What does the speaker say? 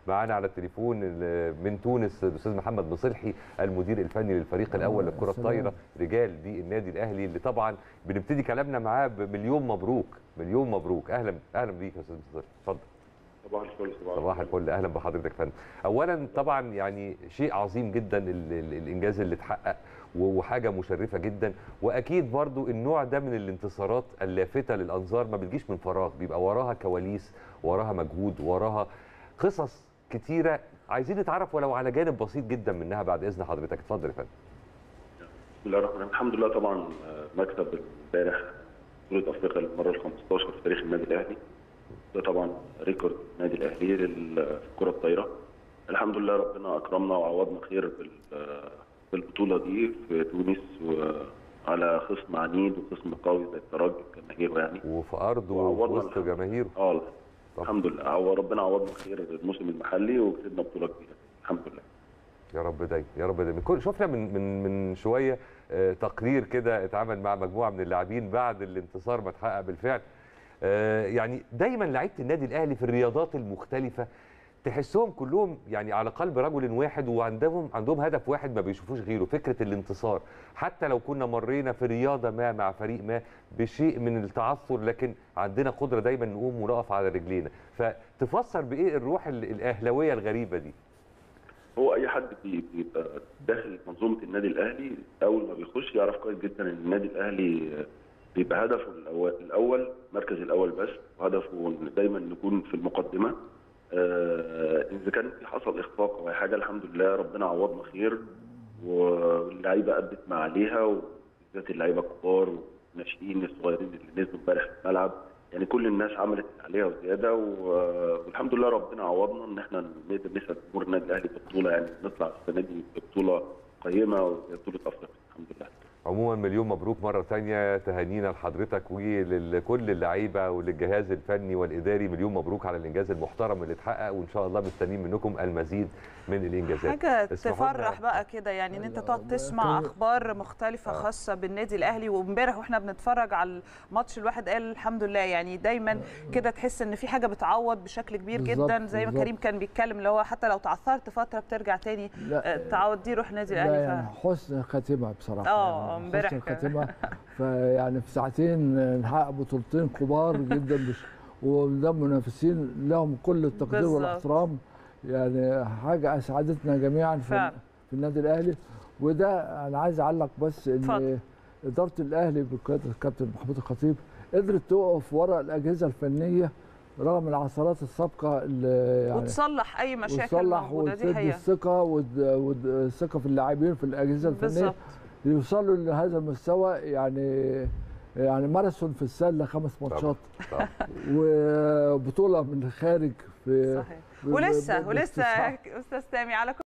معانا على التليفون من تونس الاستاذ محمد مصلحي المدير الفني للفريق الاول للكره الطايره رجال دي النادي الاهلي اللي طبعا بنبتدي كلامنا معاه بمليون مبروك مليون مبروك اهلا اهلا بيك يا استاذ مصلحي اتفضل صباح الفل صباح الفل اهلا بحضرتك فندم اولا طبعا يعني شيء عظيم جدا ال ال الانجاز اللي اتحقق وحاجه مشرفه جدا واكيد برضو النوع ده من الانتصارات اللافته للانظار ما بتجيش من فراغ بيبقى وراها كواليس وراها مجهود وراها قصص كتيره عايزين نتعرف ولو على جانب بسيط جدا منها بعد اذن حضرتك اتفضل يا فندم بسم الله الرحمن الرحيم الحمد لله طبعا مكسب امبارح بطوله افريقيا للمره ال 15 في تاريخ النادي الاهلي ده طبعا ريكورد النادي الاهلي للكره الطايره الحمد لله ربنا اكرمنا وعوضنا خير في البطوله دي في تونس وعلى خصم عنيد وخصم قوي زي الترجي جماهيره يعني وفي ارضه وفي وسط جماهيره اه الحمد لله هو ربنا عوضنا خير الموسم المحلي وكسبنا بطوله كبيره الحمد لله يا رب دايما يا رب دايما كل شفنا من من من شويه آه تقرير كده اتعمل مع مجموعه من اللاعبين بعد الانتصار ما اتحقق بالفعل آه يعني دايما لعيبه النادي الاهلي في الرياضات المختلفه تحسهم كلهم يعني على قلب رجل واحد وعندهم عندهم هدف واحد ما بيشوفوش غيره فكره الانتصار حتى لو كنا مرينا في رياضه ما مع فريق ما بشيء من التعثر لكن عندنا قدره دايما نقوم ونقف على رجلينا فتفسر بايه الروح الاهلاويه الغريبه دي هو اي حد بيبقى داخل منظومه النادي الاهلي اول ما بيخش يعرف كويس جدا ان النادي الاهلي بيبقى هدفه الاول الاول المركز الاول بس وهدفه دايما نكون في المقدمه آه اذا كان في حصل اخفاق او حاجه الحمد لله ربنا عوضنا خير واللعيبه ادت ما عليها وبالذات اللعيبه الكبار والناشئين الصغيرين اللي نزلوا امبارح في الملعب يعني كل الناس عملت عليها وزياده والحمد لله ربنا عوضنا ان احنا نقدر نسعد جمهور النادي الاهلي ببطوله يعني نطلع السنه دي ببطوله قيمه وهي بطوله افريقيا الحمد لله. عموما مليون مبروك مره ثانيه تهانينا لحضرتك ولكل اللعيبه وللجهاز الفني والاداري مليون مبروك على الانجاز المحترم اللي اتحقق وان شاء الله مستنيين منكم المزيد من الانجازات حاجه تفرح بقى كده يعني ان انت تقعد تسمع اخبار مختلفه خاصه بالنادي الاهلي وامبارح واحنا بنتفرج على الماتش الواحد قال الحمد لله يعني دايما كده تحس ان في حاجه بتعوض بشكل كبير جدا زي ما كريم كان بيتكلم اللي هو حتى لو تعثرت فتره بترجع تاني تعوض دي روح النادي الاهلي يعني حسن خاتمه بصراحه اه امبارح الخاتمه فيعني في ساعتين نحقق بطولتين كبار جدا مش وقدام منافسين لهم كل التقدير بالزبط. والاحترام يعني حاجه اسعدتنا جميعا في, فعلا. في النادي الاهلي وده انا عايز اعلق بس ان فضل. اداره الاهلي بقياده الكابتن محمود الخطيب قدرت تقف وراء الاجهزه الفنيه رغم العثرات السابقه اللي يعني وتصلح اي مشاكل موجوده دي حقيقه الثقه والثقه في اللاعبين في الاجهزه الفنيه بالزبط. يوصلوا لهذا المستوى يعني يعني ماراثون في السله خمس ماتشات وبطوله من الخارج في صحيح ولسه ولسه استاذ سامي على